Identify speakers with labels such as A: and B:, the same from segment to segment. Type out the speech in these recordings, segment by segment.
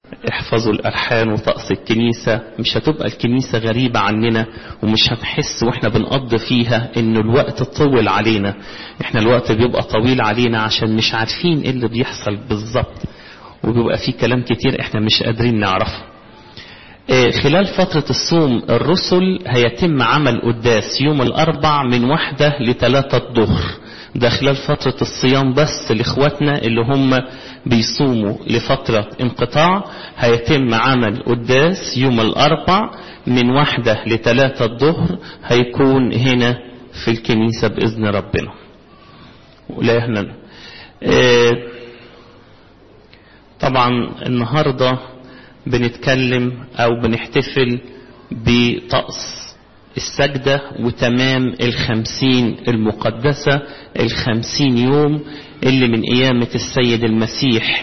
A: احفظوا الألحان وطقس الكنيسة مش هتبقى الكنيسة غريبة عننا ومش هنحس واحنا بنقضي فيها انه الوقت طول علينا احنا الوقت بيبقى طويل علينا عشان مش عارفين ايه اللي بيحصل بالظبط وبيبقى في كلام كتير احنا مش قادرين نعرفه خلال فترة الصوم الرسل هيتم عمل قداس يوم الأربع من واحدة لثلاثة الظهر ده خلال فترة الصيام بس لإخواتنا اللي هم بيصوموا لفترة انقطاع هيتم عمل قداس يوم الأربع من واحدة لثلاثة الظهر هيكون هنا في الكنيسة بإذن ربنا ولا احنا طبعا النهارده بنتكلم او بنحتفل بطقس السجدة وتمام الخمسين المقدسة الخمسين يوم اللي من قيامة السيد المسيح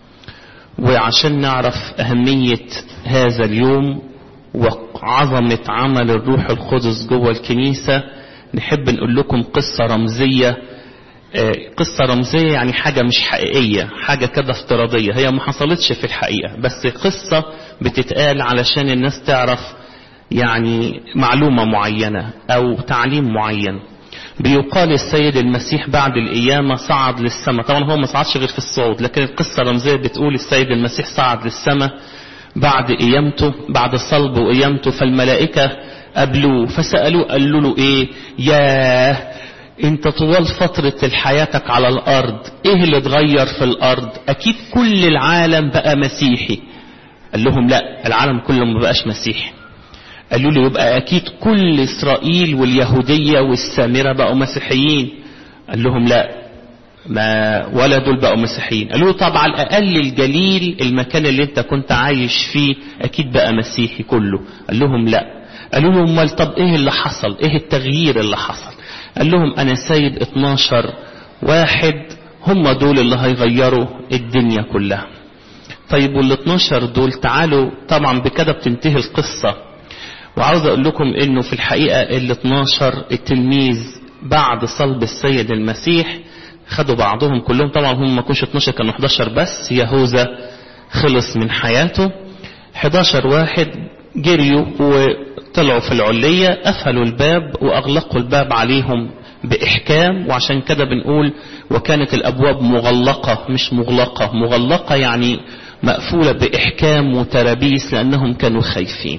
A: وعشان نعرف أهمية هذا اليوم وعظمة عمل الروح القدس جوه الكنيسة نحب نقول لكم قصة رمزية قصة رمزية يعني حاجة مش حقيقية حاجة كده افتراضية هي ما حصلتش في الحقيقة بس قصة بتتقال علشان الناس تعرف يعني معلومة معينة أو تعليم معين بيقال السيد المسيح بعد القيامة صعد للسماء طبعا هو ما صعدش غير في الصعود لكن القصة الرمزية بتقول السيد المسيح صعد للسماء بعد قيامته بعد صلبه وقيامته فالملائكة قابلوه فسألوه قالوا له ايه ياه انت طوال فترة حياتك على الارض ايه اللي اتغير في الارض اكيد كل العالم بقى مسيحي قال لهم لا العالم كله ما بقاش مسيحي قالوا له يبقى اكيد كل اسرائيل واليهودية والسامرة بقوا مسيحيين قال لهم لا ما ولا دول بقوا مسيحيين قالوا له طب على الاقل الجليل المكان اللي انت كنت عايش فيه اكيد بقى مسيحي كله قال لهم لا قالوا له امال طب ايه اللي حصل ايه التغيير اللي حصل قال لهم انا سيد 12 واحد هم دول اللي هيغيروا الدنيا كلها طيب وال 12 دول تعالوا طبعا بكده بتنتهي القصة وعاوز اقول لكم انه في الحقيقة ال 12 التلميذ بعد صلب السيد المسيح خدوا بعضهم كلهم طبعا هم ما كانوش 12 كانوا 11 بس يهوذا خلص من حياته 11 واحد جريوا وطلعوا في العلية قفلوا الباب وأغلقوا الباب عليهم بإحكام وعشان كده بنقول وكانت الأبواب مغلقة مش مغلقة مغلقة يعني مقفولة بإحكام وترابيس لأنهم كانوا خايفين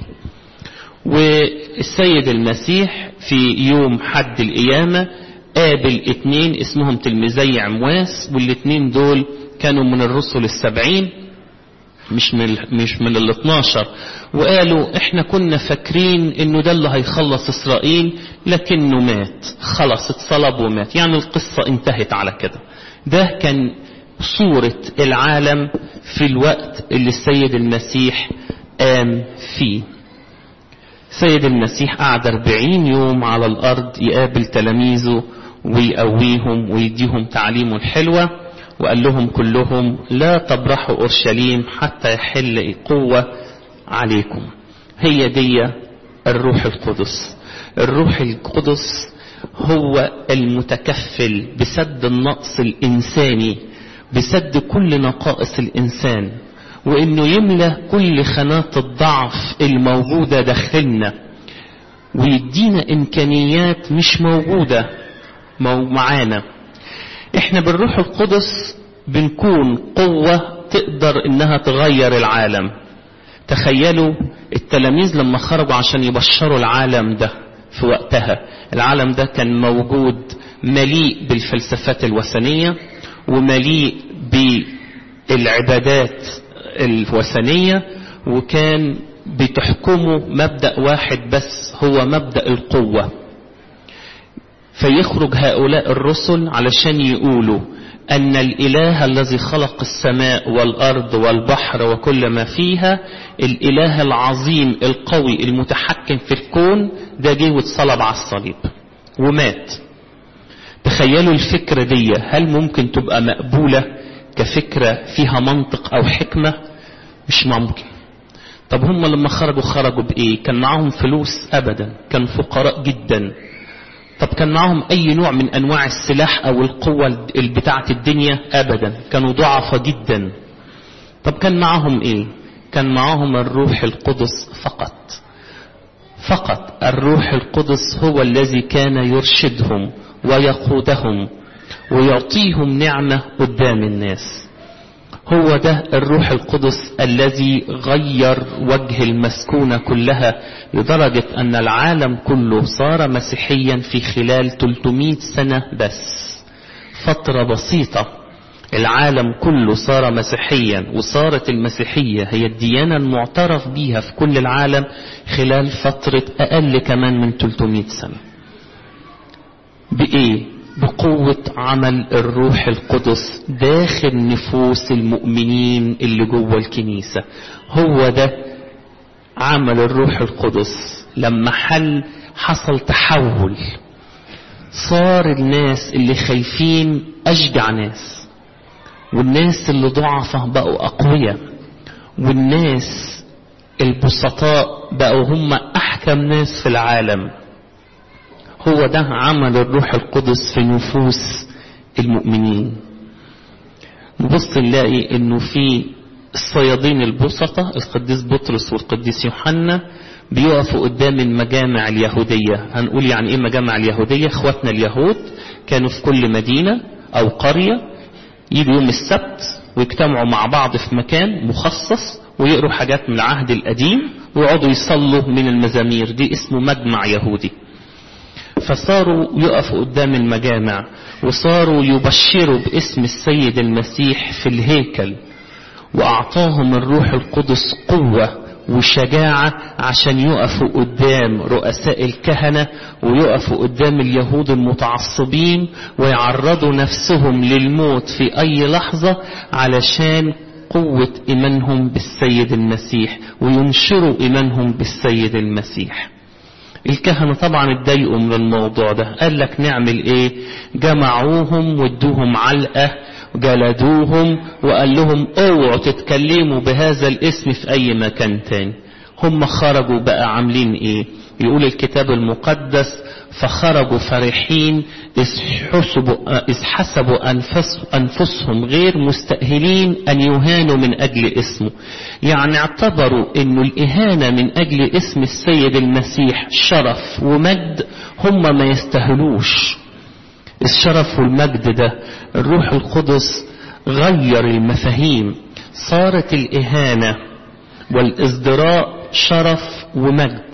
A: والسيد المسيح في يوم حد القيامة قابل اتنين اسمهم تلميذي عمواس والاتنين دول كانوا من الرسل السبعين مش من مش من ال 12 وقالوا احنا كنا فاكرين انه ده اللي هيخلص اسرائيل لكنه مات خلص اتصلب ومات يعني القصة انتهت على كده ده كان صورة العالم في الوقت اللي السيد المسيح قام فيه سيد المسيح قعد 40 يوم على الارض يقابل تلاميذه ويقويهم ويديهم تعليمه الحلوه وقال لهم كلهم لا تبرحوا أورشليم حتى يحل قوة عليكم هي دي الروح القدس الروح القدس هو المتكفل بسد النقص الإنساني بسد كل نقائص الإنسان وإنه يملى كل خانات الضعف الموجودة داخلنا ويدينا إمكانيات مش موجودة معانا احنا بالروح القدس بنكون قوة تقدر انها تغير العالم تخيلوا التلاميذ لما خرجوا عشان يبشروا العالم ده في وقتها العالم ده كان موجود مليء بالفلسفات الوثنية ومليء بالعبادات الوثنية وكان بتحكمه مبدأ واحد بس هو مبدأ القوة فيخرج هؤلاء الرسل علشان يقولوا أن الإله الذي خلق السماء والأرض والبحر وكل ما فيها الإله العظيم القوي المتحكم في الكون ده جه واتصلب على الصليب ومات تخيلوا الفكرة دي هل ممكن تبقى مقبولة كفكرة فيها منطق أو حكمة مش ممكن طب هم لما خرجوا خرجوا بإيه كان معاهم فلوس أبدا كانوا فقراء جدا طب كان معاهم اي نوع من انواع السلاح او القوة بتاعة الدنيا ابدا كانوا ضعفة جدا طب كان معاهم ايه كان معاهم الروح القدس فقط فقط الروح القدس هو الذي كان يرشدهم ويقودهم ويعطيهم نعمة قدام الناس هو ده الروح القدس الذي غير وجه المسكونة كلها لدرجة أن العالم كله صار مسيحيا في خلال 300 سنة بس فترة بسيطة العالم كله صار مسيحيا وصارت المسيحية هي الديانة المعترف بيها في كل العالم خلال فترة أقل كمان من 300 سنة بإيه؟ بقوة عمل الروح القدس داخل نفوس المؤمنين اللي جوه الكنيسة هو ده عمل الروح القدس لما حل حصل تحول صار الناس اللي خايفين أشجع ناس والناس اللي ضعفة بقوا أقوياء والناس البسطاء بقوا هم أحكم ناس في العالم هو ده عمل الروح القدس في نفوس المؤمنين نبص نلاقي انه في الصيادين البسطة القديس بطرس والقديس يوحنا بيقفوا قدام المجامع اليهودية هنقول يعني ايه مجامع اليهودية اخواتنا اليهود كانوا في كل مدينة او قرية يجوا يوم السبت ويجتمعوا مع بعض في مكان مخصص ويقروا حاجات من العهد القديم ويقعدوا يصلوا من المزامير دي اسمه مجمع يهودي فصاروا يقفوا قدام المجامع وصاروا يبشروا باسم السيد المسيح في الهيكل وأعطاهم الروح القدس قوة وشجاعة عشان يقفوا قدام رؤساء الكهنة ويقفوا قدام اليهود المتعصبين ويعرضوا نفسهم للموت في أي لحظة علشان قوة إيمانهم بالسيد المسيح وينشروا إيمانهم بالسيد المسيح الكهنة طبعا اتضايقوا من الموضوع ده قال لك نعمل ايه جمعوهم وادوهم علقة جلدوهم وقال لهم اوعوا تتكلموا بهذا الاسم في اي مكان تاني هم خرجوا بقى عاملين ايه يقول الكتاب المقدس فخرجوا فرحين إذ حسبوا, إذ حسبوا أنفس أنفسهم غير مستأهلين أن يهانوا من أجل اسمه يعني اعتبروا أن الإهانة من أجل اسم السيد المسيح شرف ومجد هم ما يستاهلوش الشرف والمجد ده الروح القدس غير المفاهيم صارت الإهانة والازدراء شرف ومجد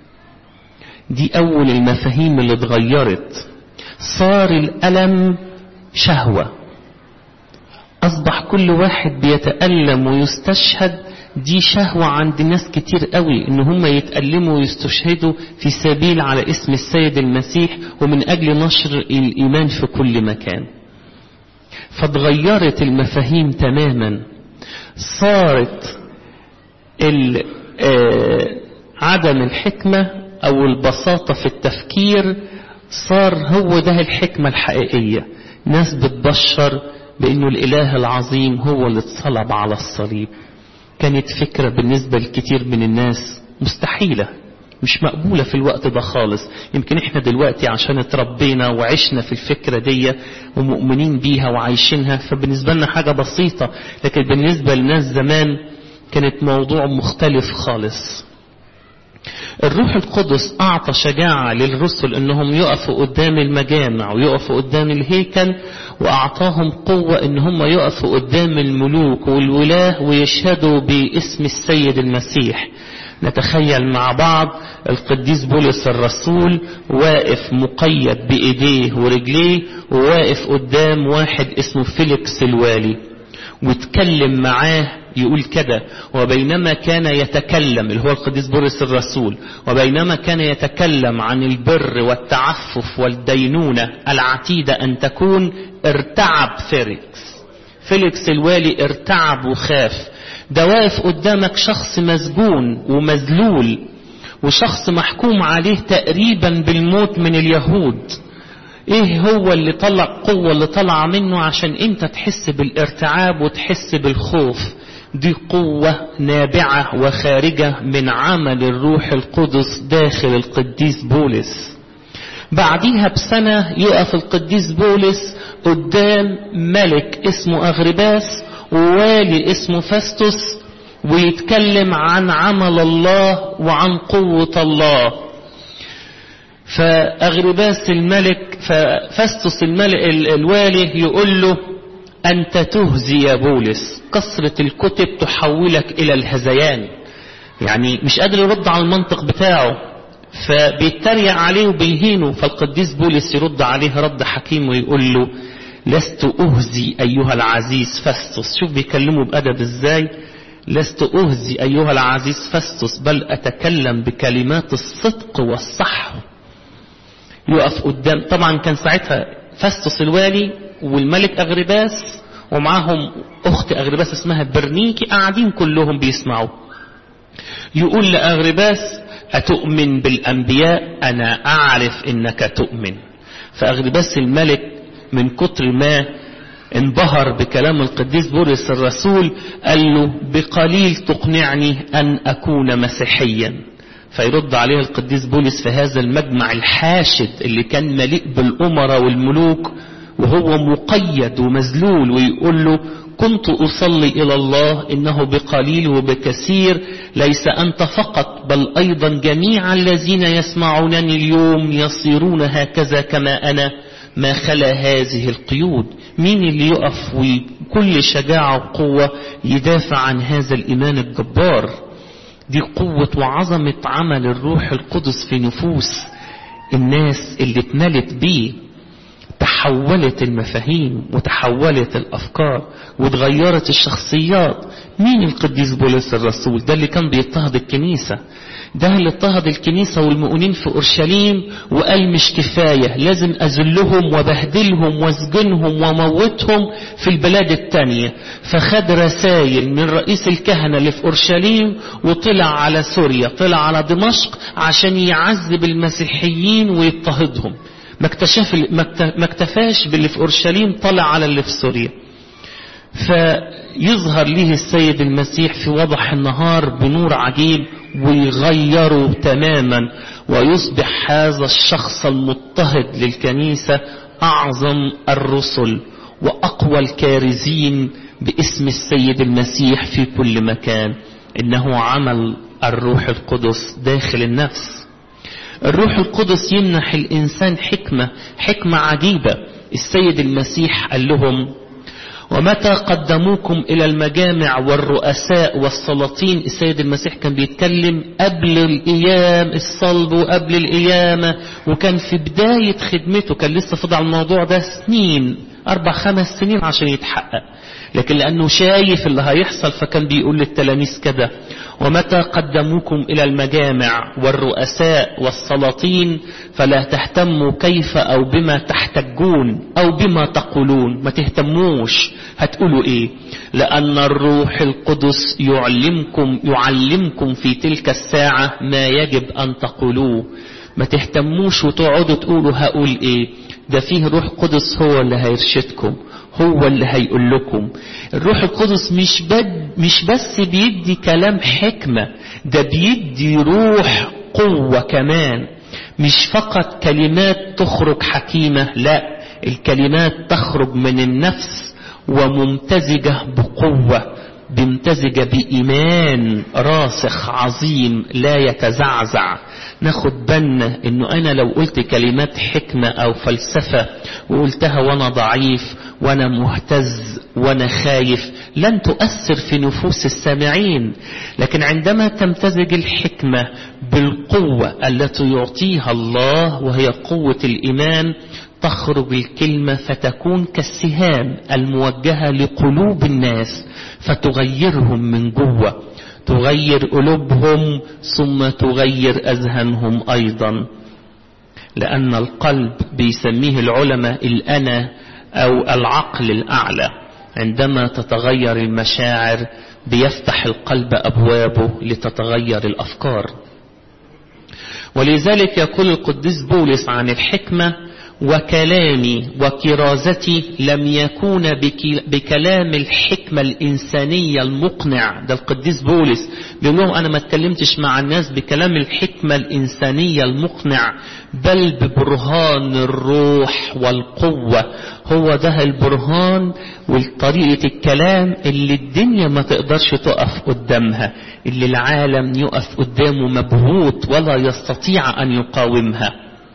A: دي أول المفاهيم اللي اتغيرت صار الألم شهوة أصبح كل واحد بيتألم ويستشهد دي شهوة عند ناس كتير قوي إن هم يتألموا ويستشهدوا في سبيل على اسم السيد المسيح ومن أجل نشر الإيمان في كل مكان فاتغيرت المفاهيم تماما صارت عدم الحكمة أو البساطة في التفكير صار هو ده الحكمة الحقيقية ناس بتبشر بأنه الإله العظيم هو اللي اتصلب على الصليب كانت فكرة بالنسبة لكتير من الناس مستحيلة مش مقبولة في الوقت ده خالص يمكن احنا دلوقتي عشان اتربينا وعشنا في الفكرة دي ومؤمنين بيها وعايشينها فبالنسبة لنا حاجة بسيطة لكن بالنسبة للناس زمان كانت موضوع مختلف خالص الروح القدس أعطى شجاعة للرسل أنهم يقفوا قدام المجامع ويقفوا قدام الهيكل وأعطاهم قوة أن هم يقفوا قدام الملوك والولاة ويشهدوا باسم السيد المسيح نتخيل مع بعض القديس بولس الرسول واقف مقيد بإيديه ورجليه وواقف قدام واحد اسمه فيليكس الوالي واتكلم معاه يقول كده وبينما كان يتكلم اللي هو القديس بولس الرسول وبينما كان يتكلم عن البر والتعفف والدينونة العتيدة أن تكون ارتعب فيليكس فيليكس الوالي ارتعب وخاف ده واقف قدامك شخص مسجون ومذلول وشخص محكوم عليه تقريبا بالموت من اليهود ايه هو اللي طلع قوة اللي طلع منه عشان انت تحس بالارتعاب وتحس بالخوف دي قوة نابعة وخارجة من عمل الروح القدس داخل القديس بولس بعديها بسنة يقف القديس بولس قدام ملك اسمه أغرباس ووالي اسمه فاستوس ويتكلم عن عمل الله وعن قوة الله فأغرباس الملك ففستس الملك الوالي يقول له أنت تهزي يا بولس كثرة الكتب تحولك إلى الهزيان يعني مش قادر يرد على المنطق بتاعه فبيتريق عليه وبيهينه فالقديس بولس يرد عليه رد حكيم ويقول له لست أهزي أيها العزيز فستس شوف بيكلمه بأدب إزاي لست أهزي أيها العزيز فستس بل أتكلم بكلمات الصدق والصح يقف قدام طبعا كان ساعتها فستس الوالي والملك أغرباس ومعاهم أخت أغرباس اسمها برنيكي قاعدين كلهم بيسمعوا يقول لأغرباس أتؤمن بالأنبياء أنا أعرف إنك تؤمن فأغرباس الملك من كتر ما انبهر بكلام القديس بولس الرسول قال له بقليل تقنعني أن أكون مسيحيا فيرد عليه القديس بولس في هذا المجمع الحاشد اللي كان مليء بالأمراء والملوك وهو مقيد ومذلول ويقول له كنت أصلي إلى الله إنه بقليل وبكثير ليس أنت فقط بل أيضا جميع الذين يسمعونني اليوم يصيرون هكذا كما أنا ما خلا هذه القيود مين اللي يقف وكل شجاعة وقوة يدافع عن هذا الإيمان الجبار دي قوة وعظمة عمل الروح القدس في نفوس الناس اللي اتملت بيه تحولت المفاهيم وتحولت الأفكار وتغيرت الشخصيات مين القديس بولس الرسول ده اللي كان بيضطهد الكنيسة ده اللي اضطهد الكنيسة والمؤمنين في أورشليم وقال مش كفاية لازم أذلهم وبهدلهم واسجنهم وموتهم في البلاد التانية فخد رسائل من رئيس الكهنة اللي في أورشليم وطلع على سوريا طلع على دمشق عشان يعذب المسيحيين ويضطهدهم ما اكتشف ما اكتفاش باللي في اورشليم طلع على اللي في سوريا فيظهر ليه السيد المسيح في وضح النهار بنور عجيب ويغيره تماما ويصبح هذا الشخص المضطهد للكنيسة أعظم الرسل وأقوى الكارزين باسم السيد المسيح في كل مكان إنه عمل الروح القدس داخل النفس الروح القدس يمنح الإنسان حكمة حكمة عجيبة السيد المسيح قال لهم ومتى قدموكم إلى المجامع والرؤساء والسلاطين السيد المسيح كان بيتكلم قبل القيام الصلب وقبل القيامة وكان في بداية خدمته كان لسه فضل على الموضوع ده سنين أربع خمس سنين عشان يتحقق لكن لأنه شايف اللي هيحصل فكان بيقول للتلاميذ كده ومتى قدموكم إلى المجامع والرؤساء والسلاطين فلا تهتموا كيف أو بما تحتجون أو بما تقولون ما تهتموش هتقولوا إيه لأن الروح القدس يعلمكم يعلمكم في تلك الساعة ما يجب أن تقولوه ما تهتموش وتقعدوا تقولوا هقول إيه ده فيه روح قدس هو اللي هيرشدكم هو اللي هيقول لكم الروح القدس مش بد مش بس بيدي كلام حكمة ده بيدي روح قوة كمان مش فقط كلمات تخرج حكيمة لا الكلمات تخرج من النفس وممتزجة بقوة بمتزجة بإيمان راسخ عظيم لا يتزعزع ناخد بالنا انه انا لو قلت كلمات حكمة او فلسفة وقلتها وانا ضعيف وانا مهتز وانا خايف لن تؤثر في نفوس السامعين لكن عندما تمتزج الحكمة بالقوة التي يعطيها الله وهي قوة الايمان تخرج الكلمة فتكون كالسهام الموجهة لقلوب الناس فتغيرهم من جوه تغير قلوبهم ثم تغير أذهانهم أيضا لأن القلب بيسميه العلماء الأنا أو العقل الأعلى عندما تتغير المشاعر بيفتح القلب أبوابه لتتغير الأفكار ولذلك يقول القديس بولس عن الحكمة وكلامي وكرازتي لم يكون بكلام الحكمة الإنسانية المقنع ده القديس بولس بيقول لهم أنا ما اتكلمتش مع الناس بكلام الحكمة الإنسانية المقنع بل ببرهان الروح والقوة هو ده البرهان وطريقة الكلام اللي الدنيا ما تقدرش تقف قدامها اللي العالم يقف قدامه مبهوت ولا يستطيع أن يقاومها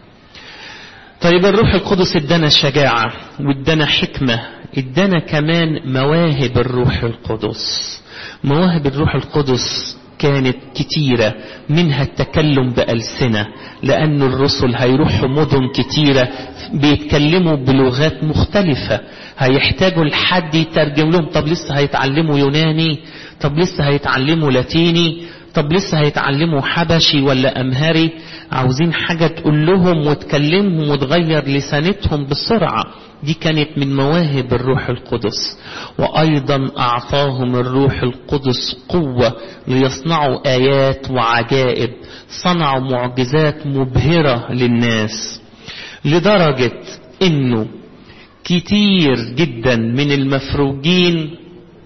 A: طيب الروح القدس ادانا شجاعة وادانا حكمة ادانا كمان مواهب الروح القدس مواهب الروح القدس كانت كتيرة منها التكلم بألسنة لأن الرسل هيروحوا مدن كتيرة بيتكلموا بلغات مختلفة هيحتاجوا لحد يترجم لهم طب لسه هيتعلموا يوناني طب لسه هيتعلموا لاتيني طب لسه هيتعلموا حبشي ولا أمهري عاوزين حاجة تقول لهم وتكلمهم وتغير لسانتهم بسرعة دي كانت من مواهب الروح القدس وأيضا أعطاهم الروح القدس قوة ليصنعوا آيات وعجائب صنعوا معجزات مبهرة للناس لدرجة انه كتير جدا من المفروجين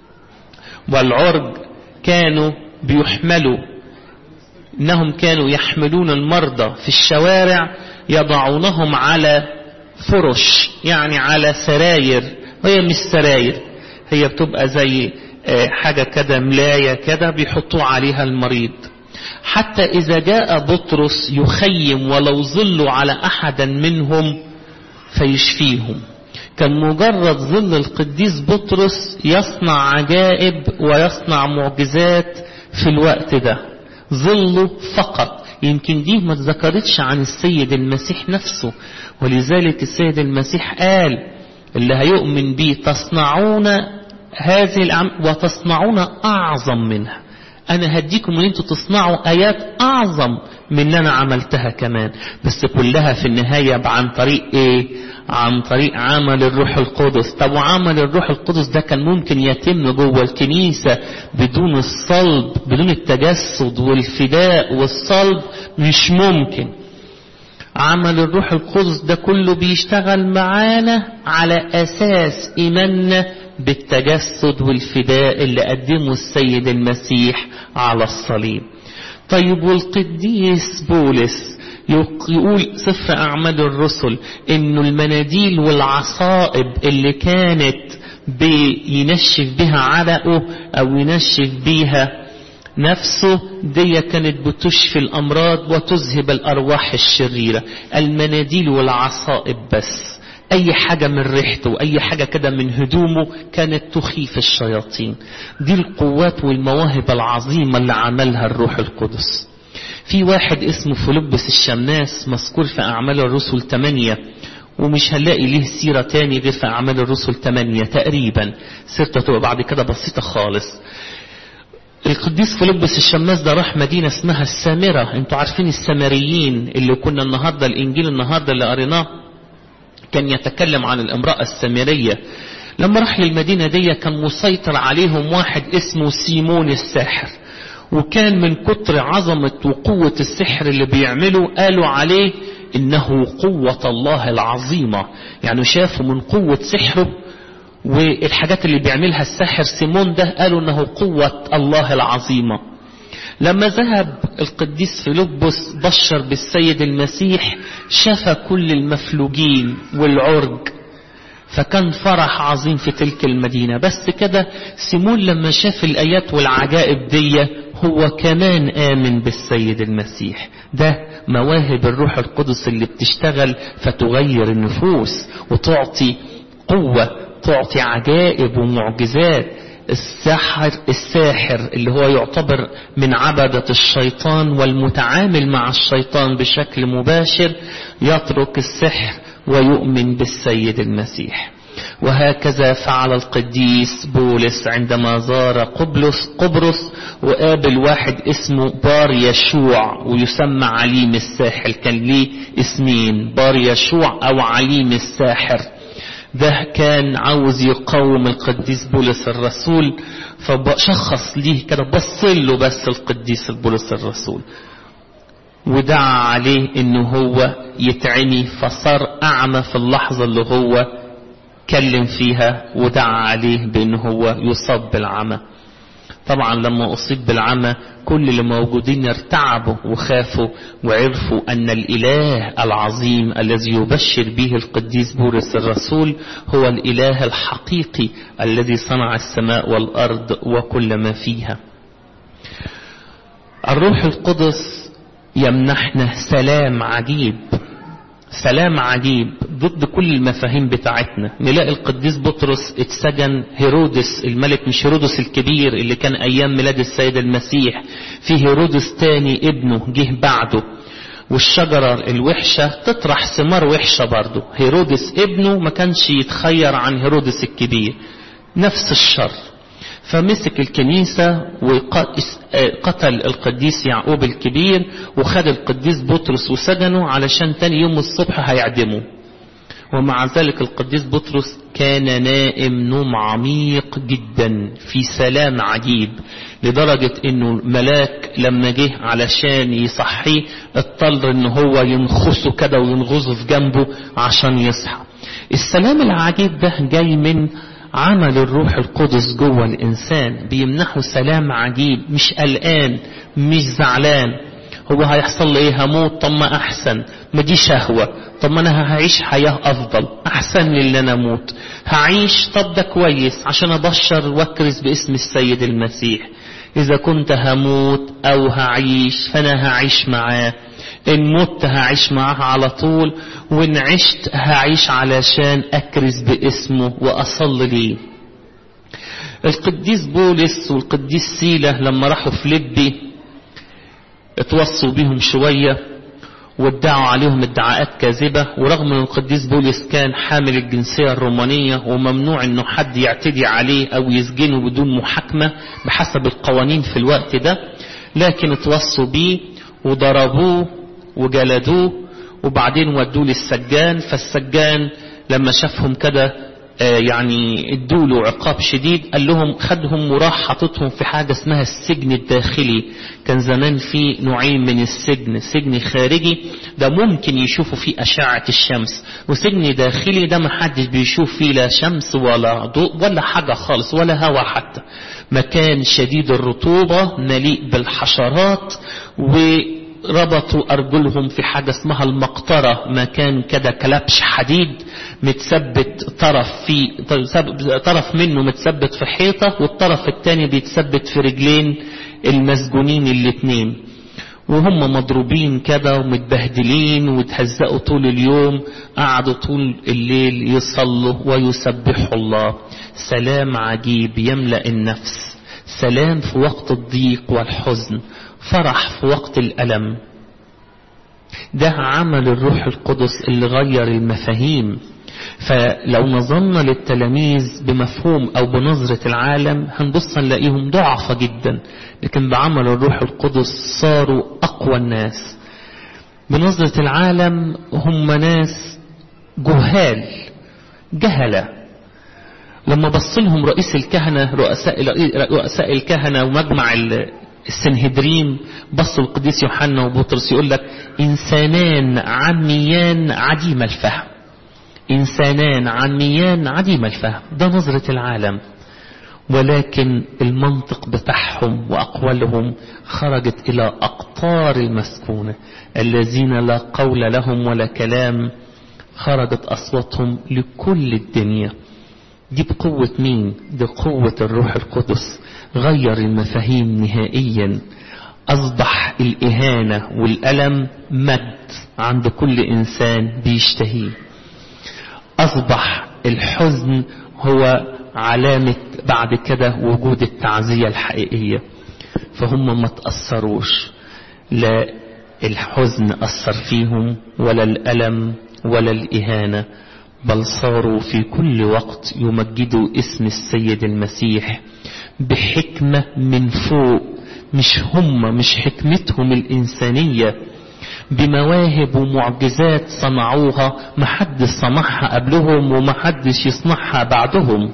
A: والعرج كانوا بيحملوا انهم كانوا يحملون المرضى في الشوارع يضعونهم على فرش يعني على سراير وهي مش سراير هي بتبقى زي حاجة كده ملاية كده بيحطوا عليها المريض حتى إذا جاء بطرس يخيم ولو ظلوا على أحدا منهم فيشفيهم كان مجرد ظل القديس بطرس يصنع عجائب ويصنع معجزات في الوقت ده ظله فقط يمكن دي ما اتذكرتش عن السيد المسيح نفسه ولذلك السيد المسيح قال اللي هيؤمن بيه تصنعون هذه الأعمال وتصنعون أعظم منها أنا هديكم ان انتوا تصنعوا آيات أعظم من اللي أنا عملتها كمان بس كلها في النهاية عن طريق إيه عن طريق عمل الروح القدس طب وعمل الروح القدس ده كان ممكن يتم جوه الكنيسة بدون الصلب بدون التجسد والفداء والصلب مش ممكن عمل الروح القدس ده كله بيشتغل معانا على أساس إيماننا بالتجسد والفداء اللي قدمه السيد المسيح على الصليب طيب والقديس بولس يقول سفر أعمال الرسل إنه المناديل والعصائب اللي كانت بينشف بها عرقه أو ينشف بيها نفسه دي كانت بتشفي الأمراض وتذهب الأرواح الشريرة المناديل والعصائب بس أي حاجة من ريحته وأي حاجة كده من هدومه كانت تخيف الشياطين دي القوات والمواهب العظيمة اللي عملها الروح القدس في واحد اسمه فيلبس الشماس مذكور في أعمال الرسل 8 ومش هنلاقي ليه سيرة تاني غير في أعمال الرسل 8 تقريبا سيرته تبقى بعد كده بسيطة خالص القديس فيلبس الشماس ده راح مدينة اسمها السامرة انتوا عارفين السامريين اللي كنا النهاردة الانجيل النهاردة اللي قريناه كان يتكلم عن الامرأة السامرية لما راح للمدينة دي كان مسيطر عليهم واحد اسمه سيمون الساحر وكان من كتر عظمة وقوة السحر اللي بيعمله قالوا عليه انه قوة الله العظيمة يعني شافوا من قوة سحره والحاجات اللي بيعملها الساحر سيمون ده قالوا انه قوة الله العظيمة لما ذهب القديس فيلبس بشر بالسيد المسيح شفى كل المفلوجين والعرج فكان فرح عظيم في تلك المدينة بس كده سيمون لما شاف الآيات والعجائب دي هو كمان آمن بالسيد المسيح ده مواهب الروح القدس اللي بتشتغل فتغير النفوس وتعطي قوة تعطي عجائب ومعجزات الساحر الساحر اللي هو يعتبر من عبدة الشيطان والمتعامل مع الشيطان بشكل مباشر يترك السحر ويؤمن بالسيد المسيح وهكذا فعل القديس بولس عندما زار قبرص قبرص وقابل واحد اسمه بار يشوع ويسمى عليم الساحر كان ليه اسمين بار يشوع او عليم الساحر ده كان عاوز يقاوم القديس بولس الرسول فشخص ليه كده بص له بس القديس بولس الرسول ودعا عليه انه هو يتعمي فصار اعمى في اللحظة اللي هو كلم فيها ودعا عليه بان هو يصاب بالعمى طبعا لما اصيب بالعمى كل اللي موجودين ارتعبوا وخافوا وعرفوا ان الاله العظيم الذي يبشر به القديس بولس الرسول هو الاله الحقيقي الذي صنع السماء والارض وكل ما فيها الروح القدس يمنحنا سلام عجيب سلام عجيب ضد كل المفاهيم بتاعتنا نلاقي القديس بطرس اتسجن هيرودس الملك مش هيرودس الكبير اللي كان ايام ميلاد السيد المسيح في هيرودس تاني ابنه جه بعده والشجرة الوحشة تطرح ثمار وحشة برضه هيرودس ابنه ما كانش يتخير عن هيرودس الكبير نفس الشر فمسك الكنيسة وقتل القديس يعقوب الكبير وخد القديس بطرس وسجنه علشان تاني يوم الصبح هيعدمه ومع ذلك القديس بطرس كان نائم نوم عميق جدا في سلام عجيب لدرجة انه الملاك لما جه علشان يصحيه اضطر ان هو ينخسه كده وينغزه في جنبه عشان يصحى السلام العجيب ده جاي من عمل الروح القدس جوه الإنسان بيمنحه سلام عجيب مش قلقان مش زعلان هو هيحصل لي ايه هموت طب ما احسن ما دي شهوة طب ما انا هعيش حياة افضل احسن لي اللي انا اموت هعيش طب ده كويس عشان ابشر واكرز باسم السيد المسيح اذا كنت هموت او هعيش فانا هعيش معاه إن مت هعيش معاه على طول وإن عشت هعيش علشان أكرز باسمه وأصلي ليه القديس بولس والقديس سيلة لما راحوا فيليبي اتوصوا بيهم شوية وادعوا عليهم ادعاءات كاذبة ورغم ان القديس بولس كان حامل الجنسية الرومانية وممنوع انه حد يعتدي عليه او يسجنه بدون محاكمة بحسب القوانين في الوقت ده لكن اتوصوا بيه وضربوه وجلدوه وبعدين ودوه للسجان فالسجان لما شافهم كده يعني ادوا له عقاب شديد قال لهم خدهم وراح حاططهم في حاجة اسمها السجن الداخلي كان زمان في نوعين من السجن سجن خارجي ده ممكن يشوفوا فيه أشعة الشمس وسجن داخلي ده ما حدش بيشوف فيه لا شمس ولا ضوء ولا حاجة خالص ولا هوا حتى مكان شديد الرطوبة مليء بالحشرات و ربطوا أرجلهم في حاجة اسمها المقطرة مكان كده كلبش حديد متثبت طرف في طرف منه متثبت في حيطة والطرف الثاني بيتثبت في رجلين المسجونين الاتنين وهم مضروبين كده ومتبهدلين وتهزقوا طول اليوم قعدوا طول الليل يصلوا ويسبحوا الله سلام عجيب يملأ النفس سلام في وقت الضيق والحزن فرح في وقت الألم ده عمل الروح القدس اللي غير المفاهيم فلو نظرنا للتلاميذ بمفهوم أو بنظرة العالم هنبص نلاقيهم ضعفة جدا لكن بعمل الروح القدس صاروا أقوى الناس بنظرة العالم هم ناس جهال جهلة لما بص لهم رئيس الكهنة رؤساء, رؤساء الكهنة ومجمع السنهدرين بصوا القديس يوحنا وبطرس يقول لك إنسانان عميان عديم الفهم إنسانان عميان عديم الفهم ده نظرة العالم ولكن المنطق بتاعهم وأقوالهم خرجت إلى أقطار المسكونة الذين لا قول لهم ولا كلام خرجت أصواتهم لكل الدنيا دي بقوة مين؟ دي قوة الروح القدس غير المفاهيم نهائيا أصبح الإهانة والألم مد عند كل إنسان بيشتهيه أصبح الحزن هو علامة بعد كده وجود التعزية الحقيقية فهم ما تأثروش لا الحزن أثر فيهم ولا الألم ولا الإهانة بل صاروا في كل وقت يمجدوا اسم السيد المسيح بحكمة من فوق مش هم مش حكمتهم الإنسانية بمواهب ومعجزات صنعوها محدش صنعها قبلهم ومحدش يصنعها بعدهم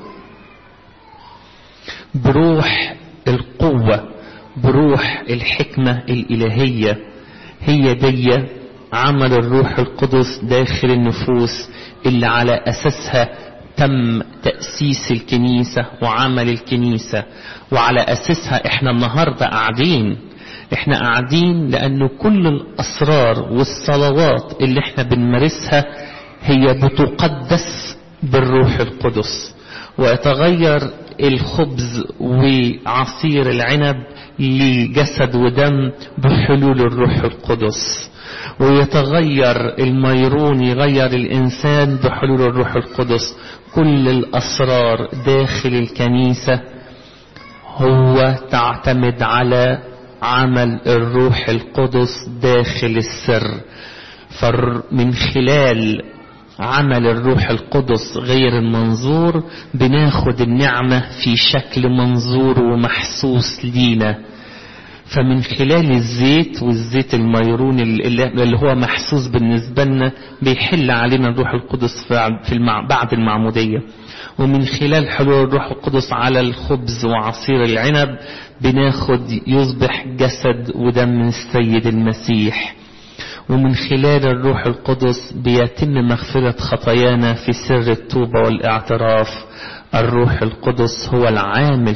A: بروح القوة بروح الحكمة الإلهية هي دي عمل الروح القدس داخل النفوس اللي على أساسها تم تأسيس الكنيسة وعمل الكنيسة وعلى أساسها احنا النهاردة قاعدين احنا قاعدين لأنه كل الأسرار والصلوات اللي احنا بنمارسها هي بتقدس بالروح القدس ويتغير الخبز وعصير العنب لجسد ودم بحلول الروح القدس ويتغير الميرون يغير الإنسان بحلول الروح القدس كل الأسرار داخل الكنيسة هو تعتمد على عمل الروح القدس داخل السر فمن خلال عمل الروح القدس غير المنظور بناخد النعمة في شكل منظور ومحسوس لينا فمن خلال الزيت والزيت الميرون اللي هو محسوس بالنسبة لنا بيحل علينا الروح القدس في المع... بعد المعمودية ومن خلال حلول الروح القدس على الخبز وعصير العنب بناخد يصبح جسد ودم السيد المسيح ومن خلال الروح القدس بيتم مغفرة خطايانا في سر التوبة والاعتراف الروح القدس هو العامل